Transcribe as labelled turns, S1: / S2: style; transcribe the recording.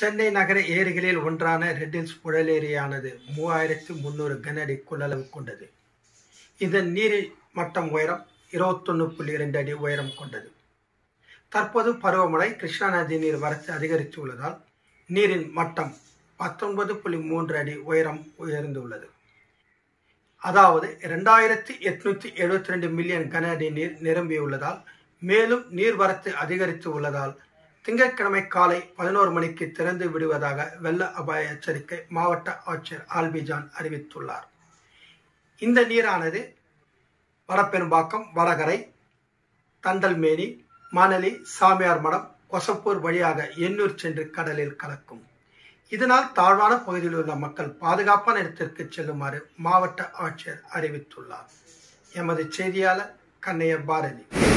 S1: சென்னை நகர ஏரிகளில் ஒன்றான ரெட்டில்ஸ் புழலேரியானது மூவாயிரத்தி முந்நூறு கனஅடி கொள்ளளவு கொண்டது இதன் நீர் மட்டம் உயரம் இருபத்தொன்னு புள்ளி இரண்டு அடி உயரம் கொண்டது தற்போது பருவமழை கிருஷ்ணா நதி நீர் வரத்து அதிகரித்துள்ளதால் நீரின் மட்டம் பத்தொன்பது புள்ளி மூன்று அடி உயரம் உயர்ந்துள்ளது அதாவது இரண்டாயிரத்தி எட்நூத்தி எழுபத்தி ரெண்டு மில்லியன் கன அடி நீர் நிரம்பியுள்ளதால் மேலும் நீர்வரத்து அதிகரித்து உள்ளதால் திங்கட்கிழமை காலை பதினோரு மணிக்கு திறந்து விடுவதாக வெள்ள அபாய எச்சரிக்கை மாவட்ட ஆட்சியர் ஆல்பிஜான் அறிவித்துள்ளார் இந்த நீரானது வடபெரும்பாக்கம் வடகரை தண்டல்மேனி மானலி சாமியார் மடம் கொசப்பூர் வழியாக எண்ணூர் சென்று கடலில் கலக்கும் இதனால் தாழ்வான பகுதியில் உள்ள மக்கள் பாதுகாப்பான இடத்திற்கு செல்லுமாறு மாவட்ட ஆட்சியர் அறிவித்துள்ளார் எமது செய்தியாளர் கண்ணைய பாரதி